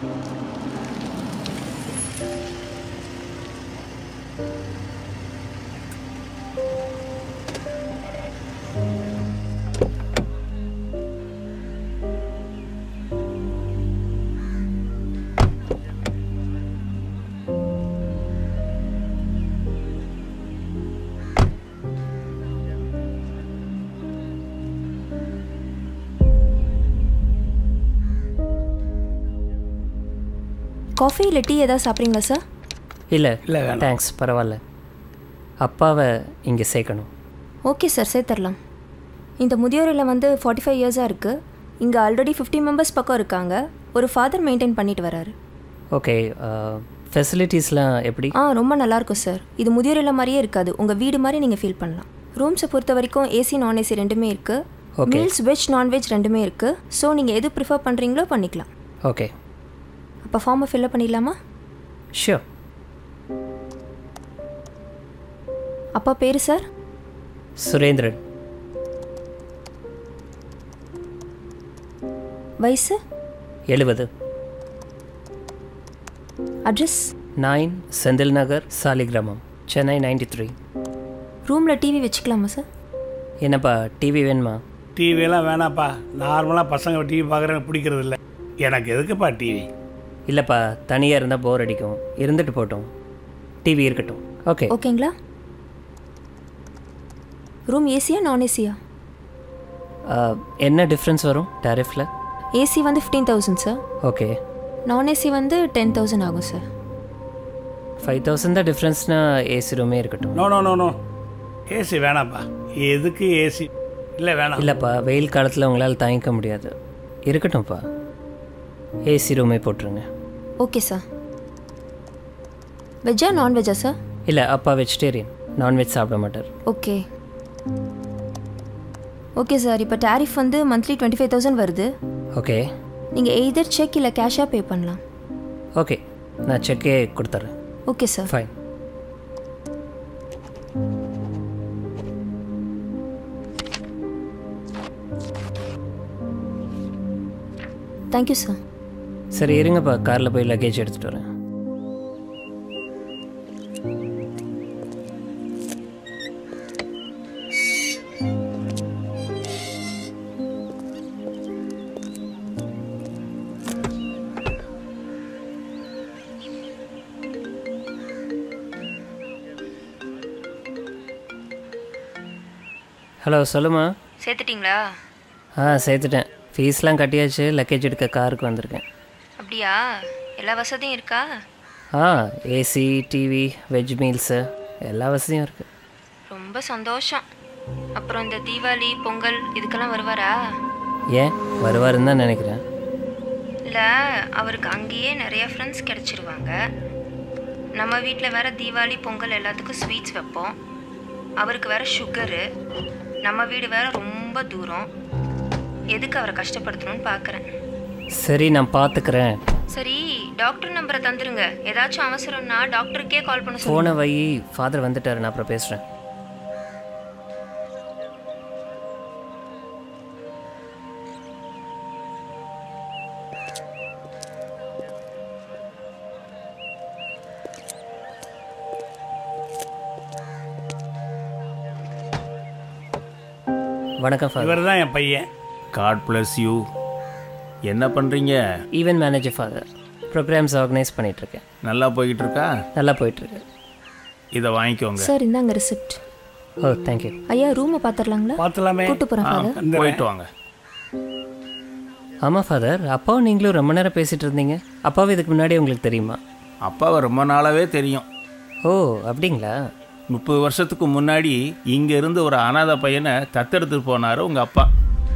Coffee இல்லை tea ஏதாவது சாப்பிட்றீங்களா சார் இல்லை இல்லை வேணாம் தேங்க்ஸ் பரவாயில்ல அப்பாவை இங்கே சேர்க்கணும் ஓகே சார் சேர்த்துடலாம் இந்த முதியோர் இல்லம் வந்து ஃபார்ட்டி ஃபைவ் இயர்ஸாக இருக்குது இங்கே ஆல்ரெடி ஃபிஃப்டி மெம்பர்ஸ் பக்கம் இருக்காங்க ஒரு ஃபாதர் மெயின்டைன் பண்ணிட்டு வராரு ஓகே ஃபெசிலிட்டிஸ்லாம் எப்படி ஆ ரொம்ப நல்லாயிருக்கும் சார் இது முதியோர் இல்லம் மாதிரியே இருக்காது உங்கள் வீடு மாதிரி நீங்கள் ஃபீல் பண்ணலாம் ரூம்ஸை பொறுத்த வரைக்கும் ஏசி நான் ஏசி ரெண்டுமே இருக்குது Okay. மீல்ஸ் வெஜ் நான்வெஜ் ரெண்டுமே இருக்குது ஸோ நீங்கள் எது ப்ரிஃபர் பண்ணுறீங்களோ பண்ணிக்கலாம் ஓகே அப்போ ஃபார்மை ஃபில்அப் பண்ணிடலாமா ஷியோர் அப்பா பேர் சார் சுரேந்திரன் வயசு எழுபது address nine Senthil Nagar Saligramam Chennai ninety three ரூமில் டிவி வச்சுக்கலாமா சார் என்னப்பா டிவி வேணுமா டிவியெல்லாம் வேணாப்பா நார்மலாக பசங்க டிவி பார்க்குறேன் பிடிக்கிறது இல்லை எனக்கு எதுக்குப்பா டிவி இல்லைப்பா தனியாக இருந்தால் போர் அடிக்கும் இருந்துட்டு போட்டோம் டிவி இருக்கட்டும் ஓகே ஓகேங்களா ரூம் ஏசியா நான் ஏசியா என்ன டிஃப்ரென்ஸ் வரும் டேரிஃபில் ஏசி வந்து ஃபிஃப்டீன் தௌசண்ட் சார் ஓகே நான் ஏசி வந்து டென் தௌசண்ட் ஆகும் சார் ஃபைவ் தௌசண்ட் தான் டிஃப்ரென்ஸ்னா ஏசி ரூமே இருக்கட்டும் no no no no AC வேணாப்பா எதுக்கு ஏசி இல்லை வேணாம் இல்லைப்பா வெயில் காலத்தில் உங்களால் தாங்கிக்க முடியாது இருக்கட்டும்ப்பா ஏசி ரூமே போட்டுருங்க ஓகே சார் வெஜ்ஜா நான்வெஜ்ஜா சார் இல்லை அப்பா வெஜிடேரியன் நான்வெஜ் சாப்பிட மாட்டார் ஓகே ஓகே சார் இப்போ டேரிஃப் வந்து மந்த்லி டுவெண்ட்டி ஃபைவ் தௌசண்ட் வருது ஓகே நீங்கள் எய்தர் செக் இல்லை கேஷாக பே பண்ணலாம் ஓகே நான் செக்கே கொடுத்துட்றேன் okay sir fine thank you sir சரி இருங்கப்பா காரில் போய் லக்கேஜ் எடுத்துகிட்டு வரேன் ஹலோ சொல்லுமா சேர்த்துட்டிங்களா ஆ சேர்த்துட்டேன் ஃபீஸ்லாம் கட்டியாச்சு லக்கேஜ் எடுக்க காருக்கு வந்திருக்கேன் அப்படியா எல்லா வசதியும் இருக்கா ஆ ஏசி டிவி வெஜ் மீல்ஸு எல்லா வசதியும் இருக்குது ரொம்ப சந்தோஷம் அப்புறம் இந்த தீபாவளி பொங்கல் இதுக்கெல்லாம் வருவாரா ஏன் வருவாருன்னு தான் நினைக்கிறேன் இல்லை அவருக்கு அங்கேயே நிறைய ஃப்ரெண்ட்ஸ் கிடச்சிருவாங்க நம்ம வீட்டில் வேற தீபாவளி பொங்கல் எல்லாத்துக்கும் ஸ்வீட்ஸ் வைப்போம் அவருக்கு வேற சுகரு நம்ம வீடு வேற ரொம்ப தூரம் எதுக்கு அவரை கஷ்டப்படுத்தணும்னு பார்க்குறேன் சரி நான் பார்த்துக்கிறேன் சரி டாக்டர் நம்பரை தந்துருங்க ஏதாச்சும் அவசரம்னா டாக்டருக்கே கால் பண்ண சொல்லுங்க ஃபோனை வை ஃபாதர் வந்துட்டாரு நான் அப்புறம் பேசுகிறேன் வணக்கம் ஃபாதர் இவர் தான் என் பையன் காட் பிளஸ் யூ என்ன பண்ணுறீங்க event manager father programs organise பண்ணிகிட்ருக்கேன் நல்லா போய்கிட்டு இருக்கா நல்லா போயிட்டுருக்கு இதை வாங்கிக்கோங்க சார் இந்தாங்க ரிசிப்ட் ஓ தேங்க்யூ ஐயா ரூமை பார்த்துடலாங்களா பார்த்துலாமே கூட்டு போகிறேன் ஆ, ஃபாதர் போயிட்டு வாங்க ஆமாம் ஃபாதர் அப்பாவும் நீங்களும் ரொம்ப நேரம் பேசிகிட்டு இருந்தீங்க அப்பாவும் இதுக்கு முன்னாடி உங்களுக்கு தெரியுமா அப்பாவை ரொம்ப நாளாவே தெரியும் ஓ அப்படிங்களா முப்பது வருஷத்துக்கு முன்னாடி இங்க இருந்து ஒரு அனாதை பையனை தத்தெடுத்துட்டு போனாரு உங்க அப்பா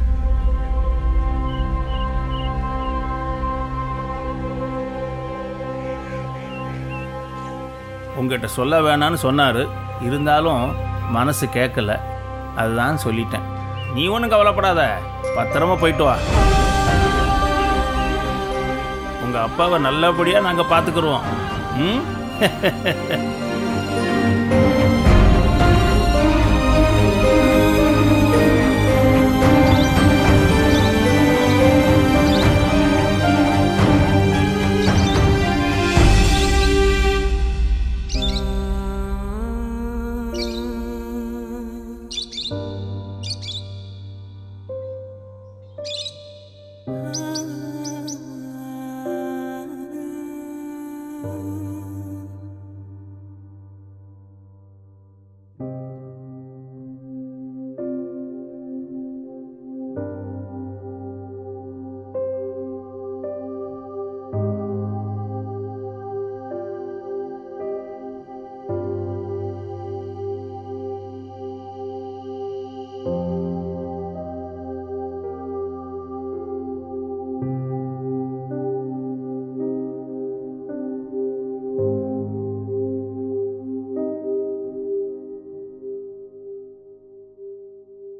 உங்ககிட்ட சொல்ல வேணான்னு சொன்னாரு இருந்தாலும் மனசு கேட்கல அதுதான் சொல்லிட்டேன் நீ ஒன்றும் கவலைப்படாத பத்திரமா போயிட்டு வா உங்க அப்பாவை நல்லபடியா நாங்க பாத்துக்கிறோம் ம்